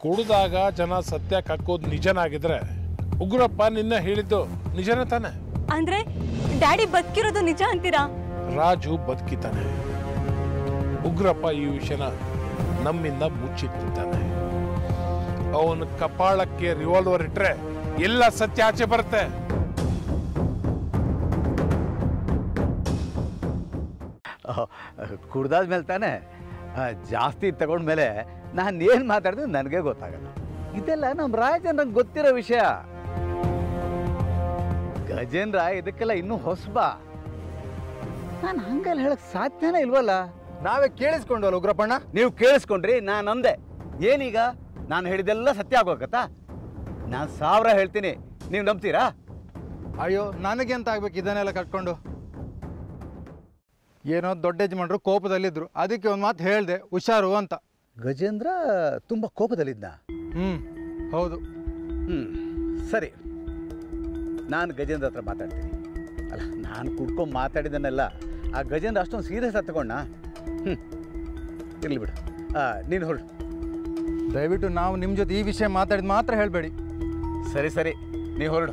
ಕುಡಿದಾಗ ಜನ ಸತ್ಯ ಕಕ್ಕೋದು ನಿಜನಾಗಿದ್ರೆ ಉಗ್ರಪ್ಪ ನಿನ್ನ ಹೇಳಿದ್ದು ನಿಜನೇ ತಾನೆ ಅಂದ್ರೆ ಡ್ಯಾಡಿ ಬದುಕಿರೋದು ನಿಜ ಅಂತೀರಾ ರಾಜು ಬದುಕಿತಾನೆ ಉಗ್ರಪ್ಪ ಈ ವಿಷಯನ ನಮ್ಮಿಂದ ಮುಚ್ಚಿಟ್ಟಿದ್ದಾನೆ ಅವನ ಕಪಾಳಕ್ಕೆ ರಿವಾಲ್ವರ್ ಇಟ್ರೆ ಎಲ್ಲ ಸತ್ಯ ಆಚೆ ಬರುತ್ತೆ ಕುಡ್ದಾದ್ಮೇಲೆ ತಾನೇ ಆ, ಜಾಸ್ತಿ ತಗೊಂಡ್ಮೇಲೆ ನಾನು ಏನು ಮಾತಾಡಿದ್ರೆ ನನಗೆ ಗೊತ್ತಾಗಲ್ಲ ಇದೆಲ್ಲ ನಮ್ಮ ರಾಜನ್ರಂಗೆ ಗೊತ್ತಿರೋ ವಿಷಯ ಗಜೇಂದ್ರ ಇದಕ್ಕೆಲ್ಲ ಇನ್ನೂ ಹೊಸಬ ನಾನು ಹಂಗೆಲ್ಲ ಹೇಳಕ್ ಸಾಧ್ಯನೇ ಇಲ್ವಲ್ಲ ನಾವೇ ಕೇಳಿಸ್ಕೊಂಡವಲ್ಲ ಉಗ್ರಪ್ಪಣ್ಣ ನೀವು ಕೇಳಿಸ್ಕೊಂಡ್ರಿ ನಾನು ಅಂದೆ ಏನೀಗ ನಾನು ಹೇಳಿದೆಲ್ಲ ಸತ್ಯ ಆಗೋಕತ್ತಾ ನಾನು ಸಾವಿರ ಹೇಳ್ತೀನಿ ನೀವು ನಂಬ್ತೀರಾ ಅಯ್ಯೋ ನನಗೆ ಅಂತ ಆಗ್ಬೇಕು ಇದನ್ನೆಲ್ಲ ಕಟ್ಕೊಂಡು ಏನೋ ದೊಡ್ಡ ಯಜಮಾನ್ರು ಕೋಪದಲ್ಲಿದ್ರು ಅದಕ್ಕೆ ಒಂದು ಮಾತು ಹೇಳಿದೆ ಹುಷಾರು ಅಂತ ಗಜೇಂದ್ರ ತುಂಬ ಕೋಪದಲ್ಲಿದ್ದ ಹ್ಞೂ ಹೌದು ಹ್ಞೂ ಸರಿ ನಾನು ಗಜೇಂದ್ರ ಹತ್ರ ಮಾತಾಡ್ತೀನಿ ಅಲ್ಲ ನಾನು ಕುಡ್ಕೊಂಡು ಮಾತಾಡಿದನ್ನೆಲ್ಲ ಆ ಗಜೇಂದ್ರ ಅಷ್ಟೊಂದು ಸೀರಿಯಸ್ ತಗೊಂಡ ಹ್ಞೂ ಇರಲಿ ಬಿಡು ನೀನು ಹೊರಡು ದಯವಿಟ್ಟು ನಾವು ನಿಮ್ಮ ಜೊತೆ ಈ ವಿಷಯ ಮಾತಾಡಿದ ಮಾತ್ರ ಹೇಳಬೇಡಿ ಸರಿ ಸರಿ ನೀವು ಹೊರಡು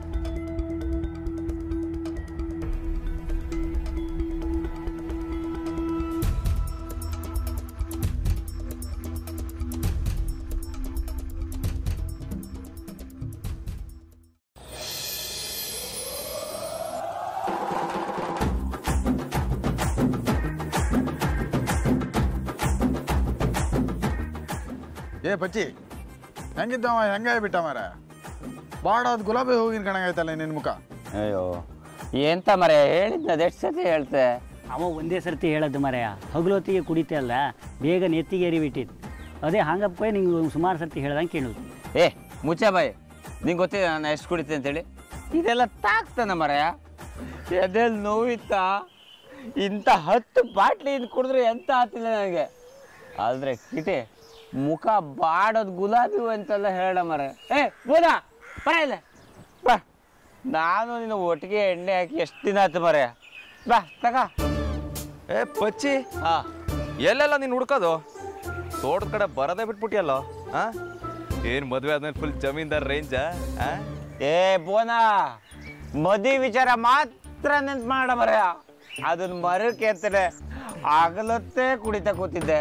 ಏ ಪಚ್ಚಿ ಹೆಂಗಿದ್ದವ ಹೆಂಗಾಯ್ ಬಿಟ್ಟ ಮಾರ ಬಾಡೋದು ಗುಲಾಬಿ ಹೂವಿನ ಕಣಗೈತಲ್ಲ ನಿನ್ನ ಮುಖ ಅಯ್ಯೋ ಎಂತ ಮರೆ ಹೇಳಿದ್ನ ಅದೆಷ್ಟು ಸತಿ ಹೇಳ್ತೆ ಅವ ಒಂದೇ ಸರ್ತಿ ಹೇಳೋದು ಮರೆಯ ಹಗಲೊತ್ತಿಗೆ ಕುಡಿತೆ ಅಲ್ಲ ಬೇಗ ನೆತ್ತಿಗೆ ಏರಿಬಿಟ್ಟಿತ್ತು ಅದೇ ಹಂಗಪ್ಪ ನಿಂಗೆ ಸುಮಾರು ಸರ್ತಿ ಹೇಳ್ದಂಗೆ ಕೇಳೋದು ಏ ಮುಚ್ಚ ಬಾಯ್ ನಿಂಗೆ ಗೊತ್ತಿದೆ ನಾನು ಎಷ್ಟು ಕುಡಿತೆ ಅಂತೇಳಿ ಇದೆಲ್ಲ ತಾಕ್ತಾನ ಮರೆಯ ಎದೆಲ್ ನೋವಿತ್ತ ಇಂಥ ಹತ್ತು ಬಾಟ್ಲಿ ಇದು ಕುಡಿದ್ರೆ ಎಂತ ಆತಿಲ್ಲ ನನಗೆ ಆದರೆ ಕಿಟೆ ಮುಖ ಬಾಡೋದು ಗುಲಾಬಿ ಹೂ ಅಂತೆಲ್ಲ ಹೇಳ ಮರೆ ಏ ಬೋದ ಬರ ಇಲ್ಲ ಬಾ ನಾನು ನಿನ್ನ ಒಟ್ಟಿಗೆ ಎಣ್ಣೆ ಹಾಕಿ ಎಷ್ಟು ದಿನ ಆಯ್ತು ಮರೆ ಬಾ ತಗ ಏ ಪಚ್ಚಿ ಹಾ ಎಲ್ಲೆಲ್ಲ ನೀನು ಹುಡ್ಕೋದು ತೋಟದ ಕಡೆ ಬರದೇ ಬಿಟ್ಬಿಟ್ಟಿಯಲ್ಲೋ ಹಾ ಏನು ಮದುವೆ ಆದ್ಮೇಲೆ ಫುಲ್ ಜಮೀನ್ದಾರ್ ರೇಂಜ ಏ ಬೋನಾ ಮದಿ ವಿಚಾರ ಮಾತ್ರ ನೆನ್ಪು ಮಾಡ ಮರ ಅದನ್ನ ಮರಕ್ಕೆ ಎತ್ತನೆ ಆಗಲತ್ತೇ ಕುಡಿತಾ ಕೂತಿದ್ದೆ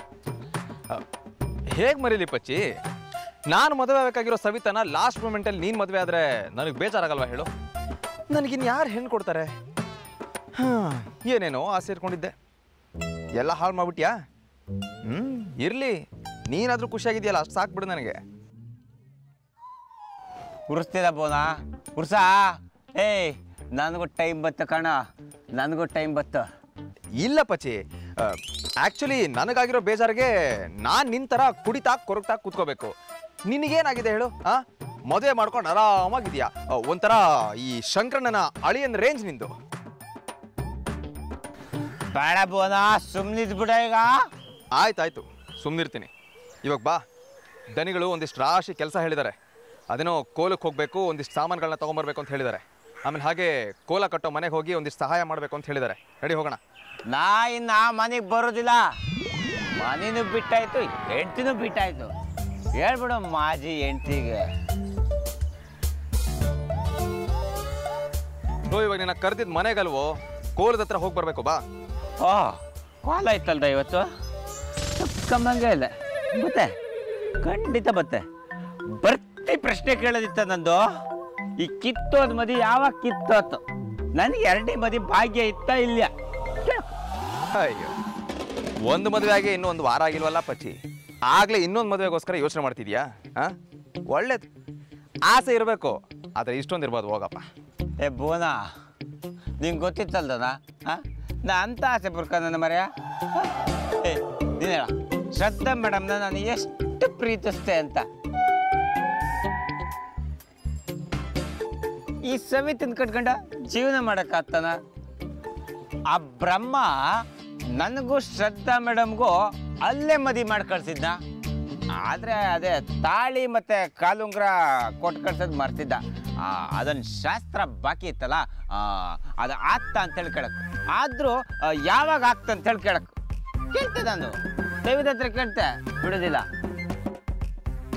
ಹೇಗೆ ಮರೀಲಿ ಪಚ್ಚಿ ನಾನು ಮದುವೆ ಆಗಬೇಕಾಗಿರೋ ಸವಿತನ ಲಾಸ್ಟ್ ಮೂಮೆಂಟಲ್ಲಿ ನೀನು ಮದುವೆ ಆದರೆ ನನಗೆ ಬೇಜಾರಾಗಲ್ವಾ ಹೇಳು ನನಗಿನ್ ಯಾರು ಹೆಣ್ಣು ಕೊಡ್ತಾರೆ ಹಾಂ ಏನೇನೋ ಆಸೆ ಇಟ್ಕೊಂಡಿದ್ದೆ ಎಲ್ಲ ಹಾಳು ಮಾಡ್ಬಿಟ್ಯಾ ಹ್ಞೂ ಇರಲಿ ನೀನಾದರೂ ಖುಷಿಯಾಗಿದೆಯಲ್ಲ ಅಷ್ಟು ಸಾಕ್ಬಿಡು ನನಗೆ ಉರ್ಸ್ತಿದ ಬೋನಾ ಉರ್ಸ ಏಯ್ ನನಗೂ ಟೈಮ್ ಬತ್ತ ಕಣ ನನಗೂ ಟೈಮ್ ಬತ್ತ ಇಲ್ಲ ಪಚ್ಚಿ ಆ್ಯಕ್ಚುಲಿ ನನಗಾಗಿರೋ ಬೇಜಾರಿಗೆ ನಾನು ನಿನ್ನ ಥರ ಕುಡಿತಾ ಕೊರಗ್ತಾ ಕೂತ್ಕೋಬೇಕು ನಿನಗೇನಾಗಿದೆ ಹೇಳು ಆ ಮದುವೆ ಮಾಡ್ಕೊಂಡು ಆರಾಮಾಗಿದೆಯಾ ಒಂಥರ ಈ ಶಂಕರಣ್ಣನ ಅಳಿಯನ್ ರೇಂಜ್ ನಿಂದು ಬೇಡ ಬೋನಾ ಸುಮ್ಮನಿದ್ ಬಿಡ ಈಗ ಆಯ್ತಾಯ್ತು ಸುಮ್ಮನಿರ್ತೀನಿ ಇವಾಗ ಬಾ ದನಿಗಳು ಒಂದಿಷ್ಟು ರಾಶಿ ಕೆಲಸ ಹೇಳಿದ್ದಾರೆ ಅದೇನೋ ಕೋಲಕ್ಕೆ ಹೋಗಬೇಕು ಒಂದಿಷ್ಟು ಸಾಮಾನುಗಳನ್ನ ತೊಗೊಂಬರ್ಬೇಕು ಅಂತ ಹೇಳಿದ್ದಾರೆ ಆಮೇಲೆ ಹಾಗೆ ಕೋಲ ಕಟ್ಟೋ ಮನೆಗೆ ಹೋಗಿ ಒಂದಿಷ್ಟು ಸಹಾಯ ಮಾಡಬೇಕು ಅಂತ ಹೇಳಿದ್ದಾರೆ ರೆಡಿ ಹೋಗೋಣ ನಾ ಇನ್ನ ಮನೆಗೆ ಬರೋದಿಲ್ಲ ಮನೇನು ಬಿಟ್ಟಾಯ್ತು ಹೆಂಡ್ತಿನೂ ಬಿಟ್ಟಾಯ್ತು ಹೇಳ್ಬಿಡು ಮಾಜಿ ಹೆಂಡ್ತಿಗೆ ನೋ ಇವಾಗ ನಿನ್ನ ಕರೆದಿದ್ದು ಮನೆಗಲ್ವೋ ಕೋಲದ ಹತ್ರ ಹೋಗಿ ಬರಬೇಕು ಬಾ ಓ ಕಾಲ ಐತಲ್ದ ಇವತ್ತು ಕಮ್ಮಂಗೆ ಇಲ್ಲ ಬತ್ತೆ ಖಂಡಿತ ಬತ್ತೆ ಬರ್ತಿ ಪ್ರಶ್ನೆ ಕೇಳೋದಿತ್ತ ನಂದು ಈ ಕಿತ್ತೋದ್ ಮದಿ ಯಾವಾಗ ಕಿತ್ತೋತು ನನಗೆ ಎರಡನೇ ಮದಿ ಭಾಗ್ಯ ಇತ್ತ ಇಲ್ಲ ಕೇಳು. ಅಯ್ಯೋ ಒಂದು ಮದುವೆ ಆಗಿ ಇನ್ನೂ ಒಂದು ವಾರ ಆಗಿಲ್ವಲ್ಲ ಪಚ್ಚಿ ಆಗ್ಲೇ ಇನ್ನೊಂದು ಮದುವೆಗೋಸ್ಕರ ಯೋಚನೆ ಮಾಡ್ತಿದ್ಯಾ ಹಾ ಒಳ್ಳೇದು ಆಸೆ ಇರಬೇಕು ಆದರೆ ಇಷ್ಟೊಂದು ಇರ್ಬೋದು ಹೋಗಪ್ಪ ಏ ಬೋನಾ ನಿಂಗೆ ಗೊತ್ತಿತ್ತಲ್ದನ ನಾ ಅಂತ ಆಸೆ ಪುರ್ಕ ನನ್ನ ಮರ್ಯ ಏ ನೀನ್ ಹೇಳ ಶ್ರದ್ಧಾ ಮೇಡಮ್ನ ನಾನು ಎಷ್ಟು ಪ್ರೀತಿಸ್ತೆ ಅಂತ ಈ ಸವಿತಿನ ಕಟ್ಕೊಂಡ ಜೀವನ ಮಾಡಕ್ಕಾಗ್ತಾನ ಆ ಬ್ರಹ್ಮ ನನಗೂ ಶ್ರದ್ಧಾ ಮೇಡಮ್ಗೂ ಅಲ್ಲೇ ಮದಿ ಮಾಡಿ ಕಳ್ಸಿದ್ನ ಆದ್ರೆ ಅದೇ ತಾಳಿ ಮತ್ತೆ ಕಾಲುಂಗ್ರ ಕೊಟ್ಟು ಕಳ್ಸೋದು ಮರ್ತಿದ್ದ ಆ, ಅದೊಂದು ಶಾಸ್ತ್ರ ಬಾಕಿ ಇತ್ತಲ್ಲ ಆ, ಅದು ಆಗ್ತಾ ಅಂತೇಳಿ ಕೇಳಕ್ ಆದ್ರೂ ಆ, ಯಾವಾಗ ಆಗ್ತ ಅಂತೇಳಿ ಕೇಳಕ್ ಕೇಳ್ತೆ ನಾನು ದೈವದ ಹತ್ರ ಕೇಳ್ತೆ ಬಿಡೋದಿಲ್ಲ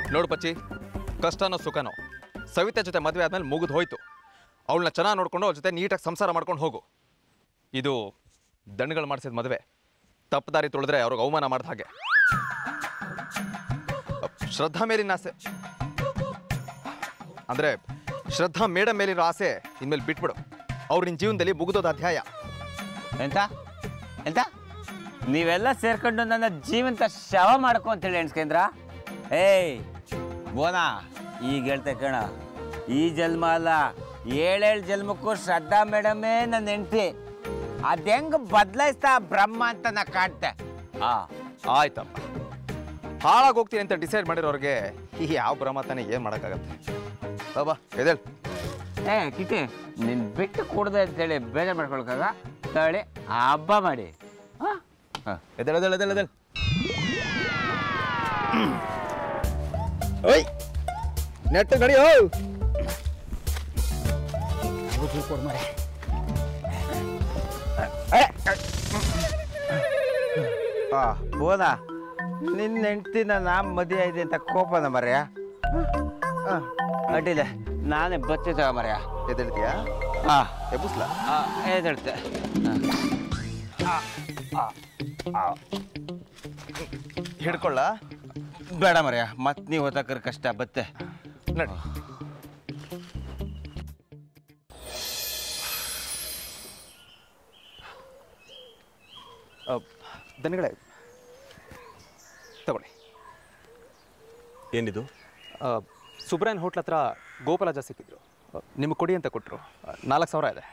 ನೋಡು ಪಚ್ಚಿ ಕಷ್ಟನೋ ಸುಖನೋ ಸವಿತೆ ಜೊತೆ ಮದುವೆ ಆದ್ಮೇಲೆ ಮುಗಿದು ಹೋಯ್ತು ಅವಳನ್ನ ಚೆನ್ನಾಗಿ ನೋಡ್ಕೊಂಡು ಅವ್ಳ ಜೊತೆ ನೀಟಾಗಿ ಸಂಸಾರ ಮಾಡ್ಕೊಂಡು ಹೋಗು ಇದು ದಣ್ಣಗಳು ಮಾಡಿಸಿದ ಮದುವೆ ತಪ್ಪು ದಾರಿ ತುಳಿದ್ರೆ ಅವ್ರಿಗೆ ಅವಮಾನ ಮಾಡಿದ ಹಾಗೆ ಶ್ರದ್ಧಾ ಮೇಲಿನ ಆಸೆ ಅಂದರೆ ಶ್ರದ್ಧಾ ಮೇಡಮ್ ಮೇಲಿರೋ ಆಸೆ ಇನ್ಮೇಲೆ ಬಿಟ್ಬಿಡು ಅವ್ರು ನಿನ್ನ ಜೀವನದಲ್ಲಿ ಮುಗಿದೋದ ಅಧ್ಯಾಯ ಎಂತ ಎಂತ ನೀವೆಲ್ಲ ಸೇರ್ಕೊಂಡು ನನ್ನ ಜೀವಂತ ಶವ ಮಾಡ್ಕೊ ಅಂತೇಳಿ ಎಣ್ಸ್ಕೇಂದ್ರ ಏಯ್ ಬೋನಾ ಈಗ ಹೇಳ್ತೆ ಕಣ ಈ ಜನ್ಮ ಅಲ್ಲ ಏಳೇಳು ಜನ್ಮಕ್ಕೂ ಶ್ರದ್ಧಾ ಮೇಡಮೇ ನನ್ನ ಹೆಂಡ್ತಿ ಅದ್ ಹೆಂಗ್ ಬದಲಾಯಿಸ್ತಾ ಬ್ರಹ್ಮ ಅಂತ ನಾ ಕಾಡ್ತೆ ಆ ಆಯ್ತಮ್ಮ ಹಾಳಾಗಿ ಹೋಗ್ತೀನಿ ಅಂತ ಡಿಸೈಡ್ ಮಾಡಿರೋರಿಗೆ ಈ ಯಾವ ಭ್ರಮ ತಾನೇ ಏನು ಮಾಡೋಕ್ಕಾಗತ್ತೆ ಬಾಬಾ ಎದೇಳ್ ಏ ಕಿಟಿ ನಿನ್ ಬಿಟ್ಟು ಕೂಡದೆ ಅಂತೇಳಿ ಬೇಜಾರು ಮಾಡ್ಕೊಳಕಾಗ ತಳಿ ಹಬ್ಬ ಮಾಡಿ ಹಾ ಹಾ ಎದೇಳ್ ಎದೇಳ್ ಎದೇಳ್ ಎದೇಳ್ ಓಯ್ ನೆಟ್ಟ ನಡಿಯೋ ಆ ಹೋದ ನಿನ್ನ ಹೆಂಡ್ತಿನ ನಾ ಮದುವೆ ಇದೆ ಅಂತ ಕೋಪನ ಮರ್ಯ ಅಡ್ಡಿಲ್ಲ ನಾನೇ ಬಚ್ಚೆ ತಗೋ ಮರ್ಯ ಎದ್ದೇಳ್ತೀಯಾ ಆ ಎಬ್ಬಸ್ಲಾ ಎದ್ದೇಳ್ತೆ ಹಿಡ್ಕೊಳ್ಳ ಬೇಡ ಮರ್ಯ ಮತ್ ನೀವು ಹೊತ್ತಕ್ರ ಕಷ್ಟ ಬತ್ತೆ ನಡಿ ದನಗಳೇ ತಗೊಳ್ಳಿ ಏನಿದು ಸುಬ್ರಾಯನ್ ಹೋಟ್ಲ್ ಹತ್ರ ಗೋಪಾಲಜ ಸಿಕ್ಕಿದ್ರು ನಿಮಗೆ ಕೊಡಿ ಅಂತ ಕೊಟ್ಟರು ನಾಲ್ಕು ಸಾವಿರ ಇದೆ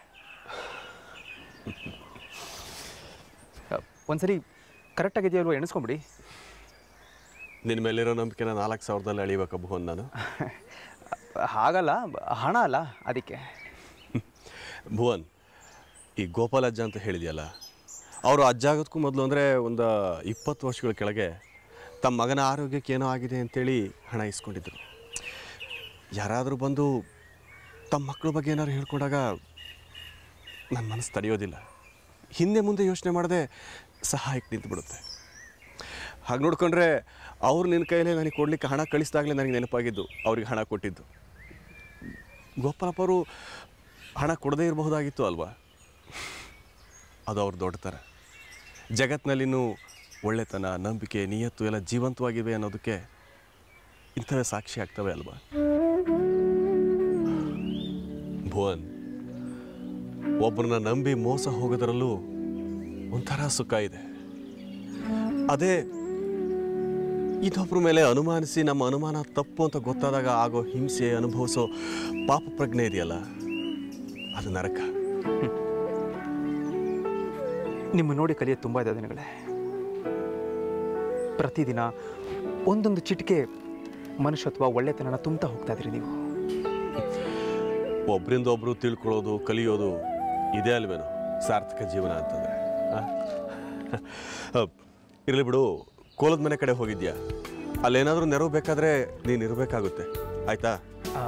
ಒಂದ್ಸರಿ ಕರೆಕ್ಟಾಗಿದೆಯಲ್ವ ಎಣಿಸ್ಕೊಂಬಿಡಿ ನಿನ್ನ ಮೇಲಿರೋ ನಂಬಿಕೆನ ನಾಲ್ಕು ಸಾವಿರದಲ್ಲಿ ಅಳಿಬೇಕ ಭುವನ್ ನಾನು ಹಾಗಲ್ಲ ಹಣ ಅಲ್ಲ ಅದಕ್ಕೆ ಭುವನ್ ಈ ಗೋಪಾಲಜ್ಜ ಅಂತ ಹೇಳಿದೆಯಲ್ಲ ಅವರು ಅಜ್ಜ ಆಗೋದಕ್ಕೂ ಮೊದಲು ಅಂದರೆ ಒಂದು ಇಪ್ಪತ್ತು ವರ್ಷಗಳ ಕೆಳಗೆ ತಮ್ಮ ಮಗನ ಆರೋಗ್ಯಕ್ಕೆ ಏನೋ ಆಗಿದೆ ಅಂತೇಳಿ ಹಣ ಇಸ್ಕೊಂಡಿದ್ರು ಯಾರಾದರೂ ಬಂದು ತಮ್ಮ ಮಕ್ಕಳ ಬಗ್ಗೆ ಏನಾದ್ರು ಹೇಳ್ಕೊಂಡಾಗ ನನ್ನ ಮನಸ್ಸು ತಡೆಯೋದಿಲ್ಲ ಹಿಂದೆ ಮುಂದೆ ಯೋಚನೆ ಮಾಡದೆ ಸಹಾಯಕ್ಕೆ ನಿಂತುಬಿಡುತ್ತೆ ಹಾಗೆ ನೋಡ್ಕೊಂಡ್ರೆ ಅವ್ರು ನಿನ್ನ ಕೈಲೇ ನನಗೆ ಕೊಡಲಿಕ್ಕೆ ಹಣ ಕಳಿಸಿದಾಗಲೇ ನನಗೆ ನೆನಪಾಗಿದ್ದು ಅವ್ರಿಗೆ ಹಣ ಕೊಟ್ಟಿದ್ದು ಗೋಪಾಲಪ್ಪ ಅವರು ಹಣ ಕೊಡದೇ ಇರಬಹುದಾಗಿತ್ತು ಅಲ್ವಾ ಅದು ಅವ್ರ ದೊಡ್ಡತರ ಜಗತ್ತಿನಲ್ಲಿನೂ ಒಳ್ಳೆತನ ನಂಬಿಕೆ ನಿಯತ್ತು ಎಲ್ಲ ಜೀವಂತವಾಗಿವೆ ಅನ್ನೋದಕ್ಕೆ ಇಂಥವೇ ಸಾಕ್ಷಿ ಆಗ್ತವೆ ಅಲ್ವಾ ಭುವನ್ ಒಬ್ಬರನ್ನ ನಂಬಿ ಮೋಸ ಹೋಗೋದರಲ್ಲೂ ಒಂಥರ ಸುಖ ಇದೆ ಅದೇ ಇನ್ನೊಬ್ಬರ ಮೇಲೆ ಅನುಮಾನಿಸಿ ನಮ್ಮ ಅನುಮಾನ ತಪ್ಪು ಅಂತ ಗೊತ್ತಾದಾಗ ಆಗೋ ಹಿಂಸೆ ಅನುಭವಿಸೋ ಪಾಪ ಪ್ರಜ್ಞೆ ಇದೆಯಲ್ಲ ಅದು ನರಕ ನಿಮ್ಮ ನೋಡಿ ಕಲಿಯೋದು ತುಂಬ ಇದೆ ದಿನಗಳೇ ಪ್ರತಿದಿನ ಒಂದೊಂದು ಚಿಟಿಕೆ ಮನುಷ್ಯತ್ವ ಒಳ್ಳೆತನನ ತುಂಬ್ತಾ ಹೋಗ್ತಾ ಇದ್ರಿ ನೀವು ಒಬ್ರಿಂದ ಒಬ್ರು ತಿಳ್ಕೊಳ್ಳೋದು ಕಲಿಯೋದು ಇದೇ ಅಲ್ವೇನೋ ಸಾರ್ಥಕ ಜೀವನ ಅಂತಂದ್ರೆ ಇರಲಿ ಬಿಡು ಕೋಲದ ಮನೆ ಕಡೆ ಹೋಗಿದ್ಯಾ ಅಲ್ಲೇನಾದರೂ ನೆರವು ಬೇಕಾದ್ರೆ ನೀನು ಇರಬೇಕಾಗುತ್ತೆ ಆಯ್ತಾ ಆ,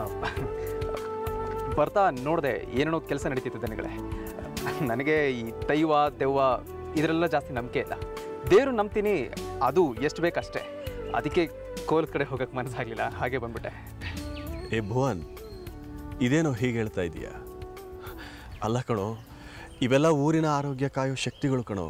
ಬರ್ತಾ ನೋಡಿದೆ ಏನೇನೋ ಕೆಲಸ ನಡೀತಿತ್ತು ದನಗಳೇ ನನಗೆ ಈ ದೈವ ದೆವ್ವ ಇದರೆಲ್ಲ ಜಾಸ್ತಿ ನಂಬಿಕೆ ಇಲ್ಲ ದೇವರು ನಂಬ್ತೀನಿ ಅದು ಎಷ್ಟು ಬೇಕಷ್ಟೇ ಅದಕ್ಕೆ ಕೋಲದ ಕಡೆ ಹೋಗಕ್ಕೆ ಮನಸ್ಸಾಗಲಿಲ್ಲ ಹಾಗೆ ಬಂದ್ಬಿಟ್ಟೆ ಏ ಭುವನ್ ಇದೇನೋ ಹೀಗೆ ಹೇಳ್ತಾ ಇದೀಯಾ ಅಲ್ಲ ಕಣೋ ಇವೆಲ್ಲ ಊರಿನ ಆರೋಗ್ಯ ಕಾಯೋ ಶಕ್ತಿಗಳು ಕಣೋ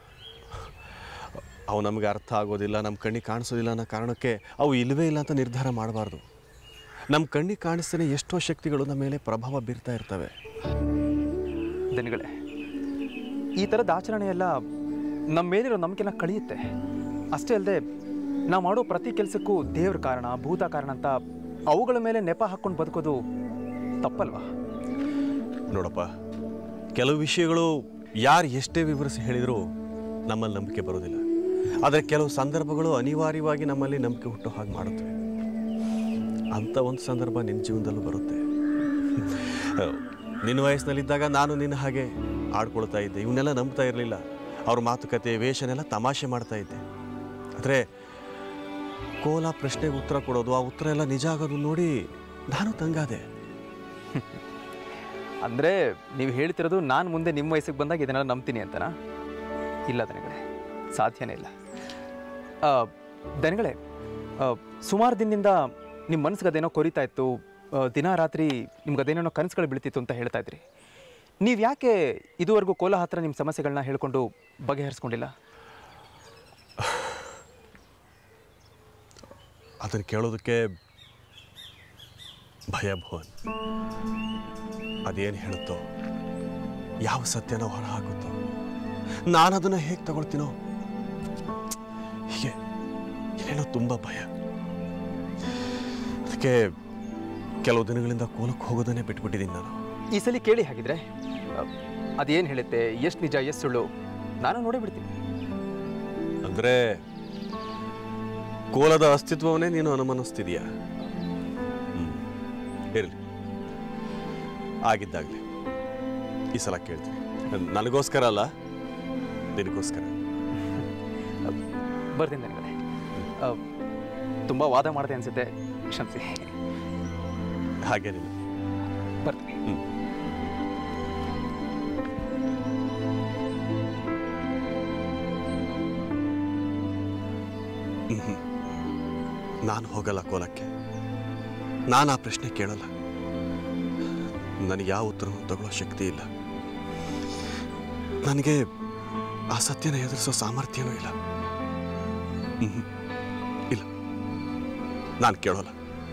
ಅವು ನಮಗೆ ಅರ್ಥ ಆಗೋದಿಲ್ಲ ನಮ್ಮ ಕಣ್ಣಿಗೆ ಕಾಣಿಸೋದಿಲ್ಲ ಅನ್ನೋ ಕಾರಣಕ್ಕೆ ಅವು ಇಲ್ಲವೇ ಇಲ್ಲ ಅಂತ ನಿರ್ಧಾರ ಮಾಡಬಾರ್ದು ನಮ್ಮ ಕಣ್ಣಿಗೆ ಕಾಣಿಸ್ತೇನೆ ಎಷ್ಟೋ ಶಕ್ತಿಗಳು ನಮ್ಮ ಮೇಲೆ ಪ್ರಭಾವ ಬೀರ್ತಾ ಇರ್ತವೆ ದನಗಳೇ ಈ ಥರದ ಆಚರಣೆ ಎಲ್ಲ ನಮ್ಮ ಮೇಲಿರೋ ನಂಬಿಕೆನ ಕಳೆಯುತ್ತೆ ಅಷ್ಟೇ ಅಲ್ಲದೆ ನಾವು ಮಾಡೋ ಪ್ರತಿ ಕೆಲಸಕ್ಕೂ ದೇವ್ರ ಕಾರಣ ಭೂತ ಕಾರಣ ಅಂತ ಅವುಗಳ ಮೇಲೆ ನೆಪ ಹಾಕ್ಕೊಂಡು ಬದುಕೋದು ತಪ್ಪಲ್ವಾ ನೋಡಪ್ಪ ಕೆಲವು ವಿಷಯಗಳು ಯಾರು ಎಷ್ಟೇ ವಿವರಿಸಿ ಹೇಳಿದರೂ ನಮ್ಮಲ್ಲಿ ನಂಬಿಕೆ ಬರೋದಿಲ್ಲ ಆದರೆ ಕೆಲವು ಸಂದರ್ಭಗಳು ಅನಿವಾರ್ಯವಾಗಿ ನಮ್ಮಲ್ಲಿ ನಂಬಿಕೆ ಹುಟ್ಟೋ ಹಾಗೆ ಮಾಡುತ್ತವೆ ಅಂಥ ಒಂದು ಸಂದರ್ಭ ನಿನ್ನ ಜೀವನದಲ್ಲೂ ಬರುತ್ತೆ ನಿನ್ನ ವಯಸ್ಸಿನಲ್ಲಿದ್ದಾಗ ನಾನು ನಿನ್ನ ಹಾಗೆ ಆಡ್ಕೊಳ್ತಾ ಇದ್ದೆ ಇವನ್ನೆಲ್ಲ ನಂಬ್ತಾ ಇರಲಿಲ್ಲ ಅವ್ರ ಮಾತುಕತೆ ವೇಷನೆಲ್ಲ ತಮಾಷೆ ಮಾಡ್ತಾ ಇದ್ದೆ ಆದರೆ ಕೋಲ ಪ್ರಶ್ನೆಗೆ ಉತ್ತರ ಕೊಡೋದು ಆ ಉತ್ತರ ಎಲ್ಲ ನಿಜ ಆಗೋದು ನೋಡಿ ನಾನು ತಂಗಾದೆ ಅಂದರೆ ನೀವು ಹೇಳ್ತಿರೋದು ನಾನು ಮುಂದೆ ನಿಮ್ಮ ವಯಸ್ಸಿಗೆ ಬಂದಾಗ ಇದನ್ನೆಲ್ಲ ನಂಬ್ತೀನಿ ಅಂತನಾ ಇಲ್ಲ ದನಗಳೇ ಸಾಧ್ಯನೇ ಇಲ್ಲ ಆ, ದನಗಳೇ ಸುಮಾರು ದಿನದಿಂದ ನಿಮ್ಮ ಮನಸ್ಸಿಗೆ ಅದೇನೋ ಕೊರಿತಾ ಇತ್ತು ಆ, ದಿನ ರಾತ್ರಿ ನಿಮ್ಗೆ ಅದೇನೇನೋ ಕನಸುಗಳು ಬೀಳ್ತಿತ್ತು ಅಂತ ಹೇಳ್ತಾ ಇದ್ರಿ ನೀವು ಯಾಕೆ ಇದುವರೆಗೂ ಕೋಲ ಹತ್ರ ನಿಮ್ಮ ಸಮಸ್ಯೆಗಳನ್ನ ಹೇಳ್ಕೊಂಡು ಬಗೆಹರಿಸ್ಕೊಂಡಿಲ್ಲ ಅದನ್ನು ಕೇಳೋದಕ್ಕೆ ಭಯ ಭುವನ್ ಅದೇನು ಹೇಳುತ್ತೋ ಯಾವ ಸತ್ಯನ ಹೊರ ಹಾಕುತ್ತೋ ನಾನು ಅದನ್ನು ಹೇಗೆ ತಗೊಳ್ತೀನೋ ಹೀಗೆ ಏನೇನೋ ತುಂಬ ಭಯ ಅದಕ್ಕೆ ಕೆಲವು ದಿನಗಳಿಂದ ಕೋಲಕ್ಕೆ ಹೋಗೋದನ್ನೇ ಬಿಟ್ಬಿಟ್ಟಿದ್ದೀನಿ ನಾನು ಈ ಸಲ ಕೇಳಿ ಹಾಗಿದ್ರೆ ಅದೇನು ಹೇಳುತ್ತೆ ಎಷ್ಟು ನಿಜ ಎಷ್ಟು ಸುಳ್ಳು ನಾನು ನೋಡೇ ಬಿಡ್ತೀನಿ ಅಂದರೆ ಕೋಲದ ಅಸ್ತಿತ್ವವನ್ನೇ ನೀನು ಅನುಮಾನಿಸ್ತಿದೀಯ ಹ್ಞೂ ಇರಲಿ ಆಗಿದ್ದಾಗಲಿ ಈ ಸಲ ಕೇಳ್ತೀನಿ ನನಗೋಸ್ಕರ ಅಲ್ಲ ನಿನಗೋಸ್ಕರ ಬರ್ತೀನಿ ನನಗೆ ತುಂಬ ವಾದ ಮಾಡಿದೆ ಅನಿಸುತ್ತೆ ಕ್ಷಮಿಸಿ ಹಾಗೇನಿಲ್ಲ ಬರ್ತೀನಿ ಹ್ಞೂ ಮ್ಹೂ. ನಾನು ಹೋಗಲ್ಲ ಕೋಲಕ್ಕೆ ನಾನು ಆ ಪ್ರಶ್ನೆ ಕೇಳಲ್ಲ ನನಗೆ ಯಾವ ಉತ್ತರವೂ ತಗೊಳ್ಳೋ ಶಕ್ತಿ ಇಲ್ಲ ನನಗೆ ಆ ಸತ್ಯನ ಎದುರಿಸೋ ಸಾಮರ್ಥ್ಯನೂ ಇಲ್ಲ ಮ್ಹೂ. ಇಲ್ಲ ನಾನು ಕೇಳೋಲ್ಲ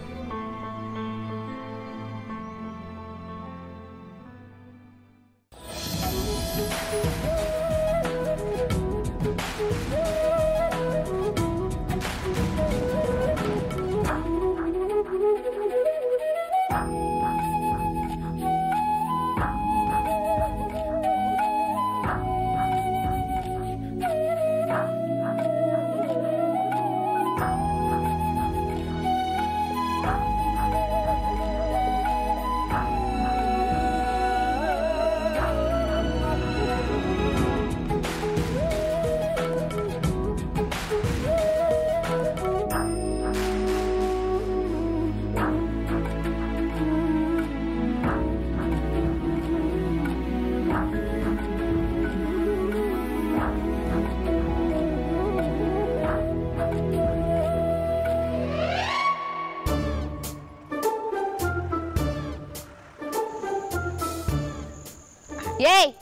ಏಯ್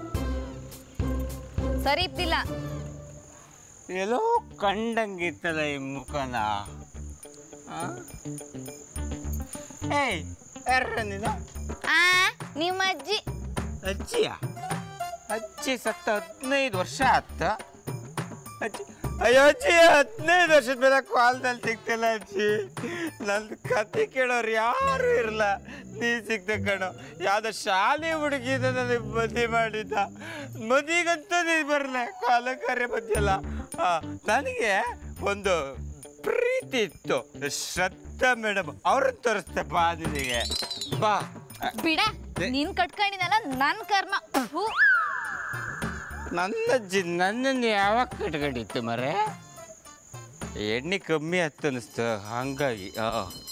ಸರಿ ಇದ್ದಿಲ್ಲ ಎಲ್ಲೋ ಕಂಡಂಗಿತ್ತಲ್ಲ ಈ ಮುಖನ ಆ? ಏಯ್ ಯಾರ್ರ ನೀನು ಆ ನಿಮ್ಮ ಅಜ್ಜಿ ಅಜ್ಜಿಯ ಅಜ್ಜಿ ಸತ್ತ ಹದಿನೈದು ವರ್ಷ ಆತ ಅಜ್ಜಿ ಅಯ್ಯೋ ಅಜ್ಜಿ ಹದಿನೈದು ವರ್ಷದ ಮೇಲೆ ಕಾಲದಲ್ಲಿ ಸಿಗ್ತಿಲ್ಲ ಅಜ್ಜಿ ನನ್ನ ಕತೆ ಕೇಳೋರು ಯಾರು ಇರಲ್ಲ ನೀ ಸಿಗ್ದೆ ಕಣೋ ಯಾವ್ದೋ ಶಾಲೆ ಹುಡುಗಿದ ನನಗೆ ಮದುವೆ ಮಾಡಿದ್ದ ಮದುವೆಗಂತೂ ನೀ ಬರಲ್ಲ ಕಾಲ ಕಾರ್ಯ ಬಂದಿಲ್ಲ ನನಗೆ ಒಂದು ಪ್ರೀತಿ ಇತ್ತು ಶ್ರದ್ಧಾ ಮೇಡಮ್ ಅವ್ರನ್ನ ತೋರಿಸ್ತೆ ಬಾ ನಿನಗೆ ಬಾ ಬಿಡ ನೀನ್ ಕಟ್ಕೊಂಡಿನಲ್ಲ ನನ್ ಕರ್ಮ ಹೂ ನನ್ನ ಅಜ್ಜಿ ನನ್ನನ್ನು ಯಾವಾಗ ಕಟ್ಕೊಂಡಿತ್ತು ಮರೆ ಎಣ್ಣೆ ಕಮ್ಮಿ ಆಯ್ತು ಅನಿಸ್ತು ಹಂಗಾಗಿ ಆ.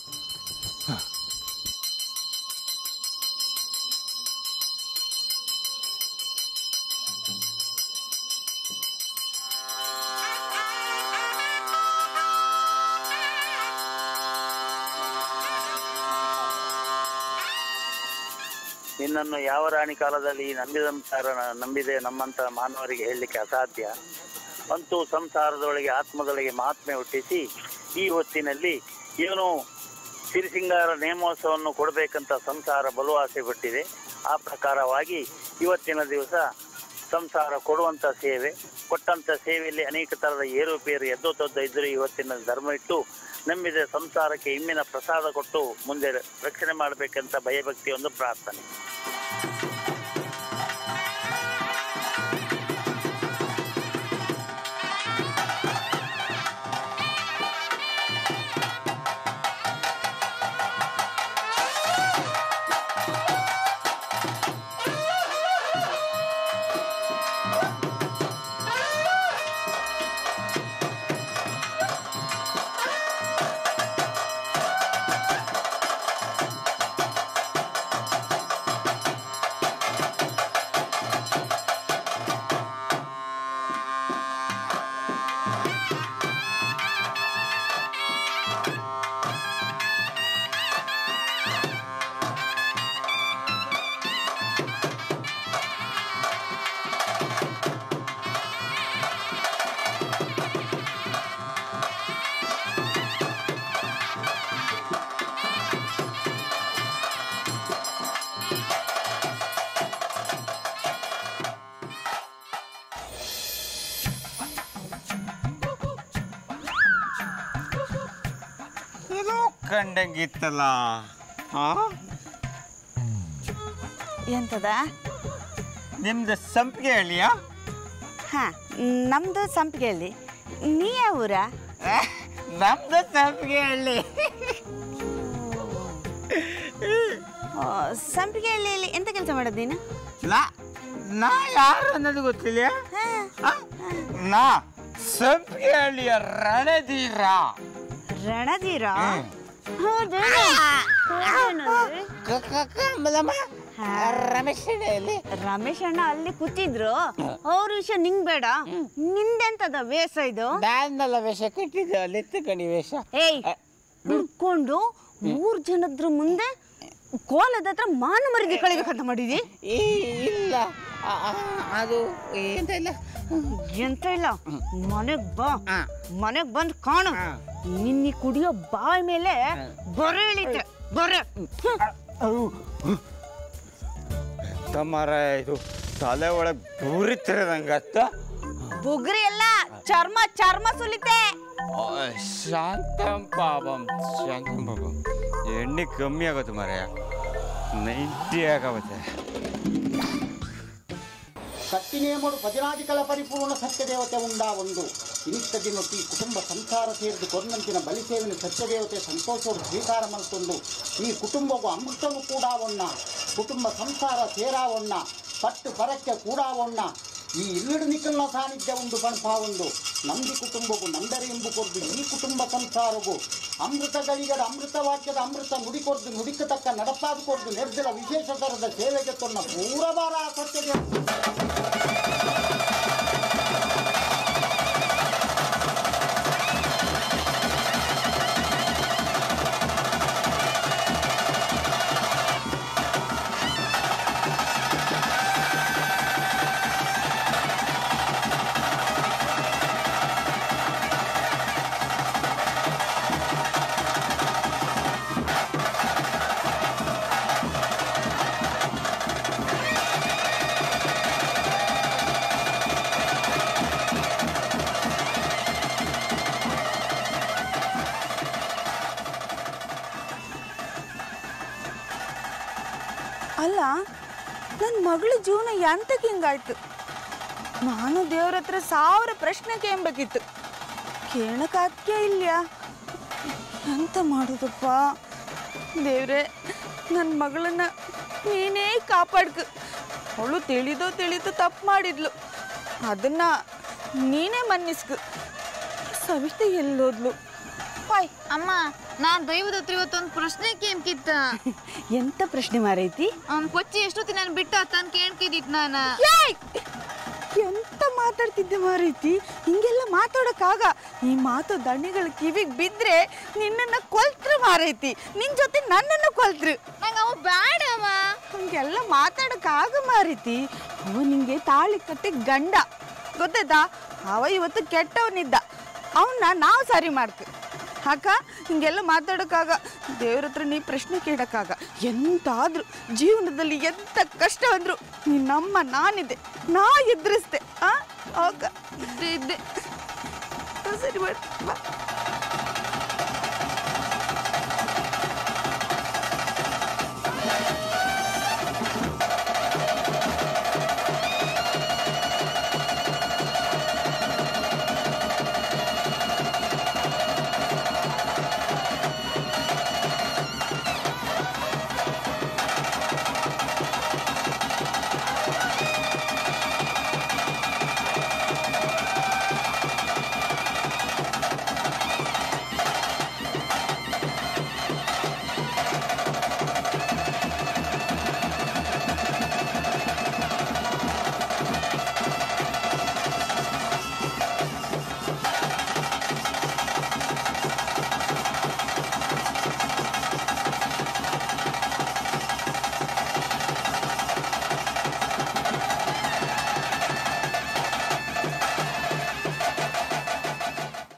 ನಿನ್ನನ್ನು ಯಾವ ರಾಣಿ ಕಾಲದಲ್ಲಿ ನಂಬಿದಂತರ ನಂಬಿದೆ ನಮ್ಮಂತ ಮಾನವರಿಗೆ ಹೇಳಲಿಕ್ಕೆ ಅಸಾಧ್ಯ ಅಂತೂ ಸಂಸಾರದೊಳಗೆ ಆತ್ಮದೊಳಗೆ ಮಹಾತ್ಮೆ ಹುಟ್ಟಿಸಿ ಈ ಹೊತ್ತಿನಲ್ಲಿ ಇವನು ಸಿರಿಸಿಂಗಾರ ನೇಮೋತ್ಸವವನ್ನು ಕೊಡಬೇಕಂತ ಸಂಸಾರ ಬಲು ಆಸೆ ಪಟ್ಟಿದೆ ಆ ಪ್ರಕಾರವಾಗಿ ಇವತ್ತಿನ ದಿವಸ ಸಂಸಾರ ಕೊಡುವಂತ ಸೇವೆ ಕೊಟ್ಟಂತ ಸೇವೆಯಲ್ಲಿ ಅನೇಕ ತರದ ಏರುಪೇರು ಎದ್ದೊತ್ತೊದ್ದ ಇದ್ದರೂ ಇವತ್ತಿನ ಧರ್ಮ ಇಟ್ಟು ನಂಬಿದ ಸಂಸಾರಕ್ಕೆ ಇಮ್ಮಿನ ಪ್ರಸಾದ ಕೊಟ್ಟು ಮುಂದೆ ರಕ್ಷಣೆ ಮಾಡಬೇಕಂತ ಭಯಭಕ್ತಿ ಒಂದು ಪ್ರಾರ್ಥನೆ ಕಂಡಂಗಿತ್ತಲ್ಲ ಆ ಎಂತದ ನಿಮ್ದು ಸಂಪಿಗೆ ಹಳ್ಳಿಯಾ ಹಾ ನಮ್ದು ಸಂಪಿಗೆ ಹಳ್ಳಿ ನೀ ಯಾವ ಊರ ನಮ್ದು ಸಂಪಿಗೆ ಹಳ್ಳಿ ಓ, ಸಂಪಿಗೆ ಹಳ್ಳಿಯಲ್ಲಿ ಎಂತ ಕೆಲಸ ಮಾಡೋದು ನೀನು ನಾ ನಾ ಯಾರು ಅನ್ನೋದು ಗೊತ್ತಿಲ್ಲ ಆ? ನಾ ಸಂಪಿಗೆ ಹಳ್ಳಿಯ ರಣಧೀರ ರಣಧೀರ ರಮೇಶ್ ರಮೇಶ್ ಅಣ್ಣ ಅಲ್ಲಿ ಕೂತಿದ್ರು ಅವ್ರ ವಿಷಯ ನಿಂಗ್ ಬೇಡ ನಿಂದೆಂತದ ವೇಷ ಇದು ಬ್ಯಾನ್ನಲ್ಲ ವೇಷ ಕಟ್ಟಿದ್ದು ಅಲ್ಲಿ ಕಣಿ ವೇಷ ಏಯ್ ಹುಡ್ಕೊಂಡು ಮೂರ್ ಜನದ್ರ ಮುಂದೆ ಕೋಲದ ಹತ್ರ ಮಾನ ಮರಿದಿ ಕಳಿಬೇಕಂತ ಮಾಡಿದಿ ಈ ಇಲ್ಲ ಆ- ಆ, ಅದು ಎಂತ ಇಲ್ಲ ಎಂತ ಇಲ್ಲ ಮನೆಗ್ ಬಾ ಮನೆಗ್ ಬಂದ್ ಕಾಣು ನಿನ್ನಿ ಕುಡಿಯೋ ಬಾಯ್ ಮೇಲೆ ಬೊರೆ ಇಳಿತೆ ಬೊರೆ ತಮ್ಮರ ಇದು ತಲೆ ಒಳಗೆ ಬೂರಿತಿರೋದಂಗತ್ತ ಬುಗ್ರಿ ಎಲ್ಲ ಚರ್ಮ ಚರ್ಮ ಸುಲಿತೆ ಶಾಂತಂ ಪಾಪಂ ಶಾಂತಂ ಪಾಪಂ ಎಣ್ಣೆ ಕಮ್ಮಿ ಆಗುತ್ತೆ ಮರೆಯ ನೈಂಟಿ ಆಗತ್ತೆ ಸತ್ತಿನೇಮಡು ಭಜನಾದಿಕಲ ಪರಿಪೂರ್ಣ ಸತ್ಯದೇವತೆ ಉಂಡಾ ಒಂದು ಇನಿಷ್ಟ ದಿನೊತ್ತಿ ಕುಟುಂಬ ಸಂಸಾರ ಸೇರಿದು ಕೊನ್ನಂತಿನ ಬಲಿ ಸೇವಿನ ಸತ್ಯದೇವತೆ ಸಂತೋಷವು ಸ್ವೀಕಾರ ಮಲ್ತೊಂದು ಈ ಕುಟುಂಬವು ಅಮೃತವು ಕೂಡ ಒಣ್ಣ ಕುಟುಂಬ ಸಂಸಾರ ಸೇರಾವಣ್ಣ ಪಟ್ಟು ಪರಕ್ಕೆ ಕೂಡ ಒಣ್ಣ ಈ ಇಲ್ಲಿಡು ನಿಖಲ್ನ ಸಾನ್ನಿಧ್ಯ ಉಂಡು ಪಣಪ ಒಂದು ನಂದಿ ಕುಟುಂಬವು ನಂದರಿ ಎಂಬು ಕೊರ್ದು ಈ ಕುಟುಂಬ ಸಂಸಾರವು ಅಮೃತ ಗಳಿಗಡ ಅಮೃತ ವಾಕ್ಯದ ಅಮೃತ ನುಡಿ ಕೊರ್ದು ನುಡಿಕತಕ್ಕ ನಡಪಾದು ಕೊರ್ದು ನಿರ್ಜಲ ವಿಶೇಷ ತರದ ಸೇವೆಗೆ ತೊನ್ನ ಪೂರಬಾರ ಸತ್ಯದೇವ ಅಲ್ಲ ನನ್ನ ಮಗಳ ಜೀವನ ಎಂತಕ್ಕೆ ಹಿಂಗಾಯ್ತು ನಾನು ದೇವ್ರ ಹತ್ರ ಸಾವಿರ ಪ್ರಶ್ನೆ ಕೇಳಬೇಕಿತ್ತು ಕೇಳಕ್ಕಾಗ್ಯೇ ಇಲ್ಲ ಎಂತ ಮಾಡೋದಪ್ಪ ದೇವ್ರೆ ನನ್ನ ಮಗಳನ್ನ ನೀನೇ ಕಾಪಾಡ್ಕ ಅವಳು ತಿಳಿದೋ ತಿಳಿದೋ ತಪ್ಪು ಮಾಡಿದ್ಲು ಅದನ್ನ ನೀನೇ ಮನ್ನಿಸ್ಕ ಸವಿತೆ ಎಲ್ಲೋದ್ಲು ಹಾಯ್ ಅಮ್ಮ ನಾನ್ ದೈವದ ಹತ್ರ ಇವತ್ತೊಂದು ಪ್ರಶ್ನೆ ಕೇಳ್ಕಿತ್ತ ಎಂತ ಪ್ರಶ್ನೆ ಮಾರೈತಿ ಅವ್ನ್ ಕೊಚ್ಚಿ ಎಷ್ಟೊತ್ತಿ ನಾನು ಬಿಟ್ಟು ತಾನು ಕೇಳ್ಕಿದ್ದಿತ್ ನಾನು ಎಂತ ಮಾತಾಡ್ತಿದ್ದೆ ಮಾರೈತಿ ಹಿಂಗೆಲ್ಲ ಮಾತಾಡಕ್ಕಾಗ ಈ ಮಾತು ದಣಿಗಳ ಕಿವಿಗೆ ಬಿದ್ರೆ ನಿನ್ನನ್ನ ಕೊಲ್ತ್ರು ಮಾರೈತಿ ನಿನ್ ಜೊತೆ ನನ್ನನ್ನು ಕೊಲ್ತ್ರು ನಂಗೆ ಅವ ಬೇಡಮ್ಮ ಹಂಗೆಲ್ಲ ಮಾತಾಡಕ್ಕಾಗ ಮಾರೈತಿ ಅವ ನಿಂಗೆ ತಾಳಿ ಕಟ್ಟಿ ಗಂಡ ಗೊತ್ತಾಯ್ತಾ ಅವ ಇವತ್ತು ಕೆಟ್ಟವನಿದ್ದ ಅವನ್ನ ನಾವು ಸರಿ ಮಾಡ್ತೀವಿ ಅಕ್ಕ ಹಿಂಗೆಲ್ಲ ಮಾತಾಡೋಕ್ಕಾಗ ದೇವ್ರ ಹತ್ರ ನೀ ಪ್ರಶ್ನೆ ಕೇಳಕ್ಕಾಗ ಎಂತಾದ್ರೂ ಜೀವನದಲ್ಲಿ ಎಂತ ಕಷ್ಟ ಅಂದ್ರು ನಿನ್ನಮ್ಮ ನಾನಿದ್ದೆ ನಾ ಎದುರಿಸ್ದೆ ಆ ಅಕ್ಕ ಇದ್ದೆ ಇದ್ದೆ ಸರಿ ಮಾಡಿ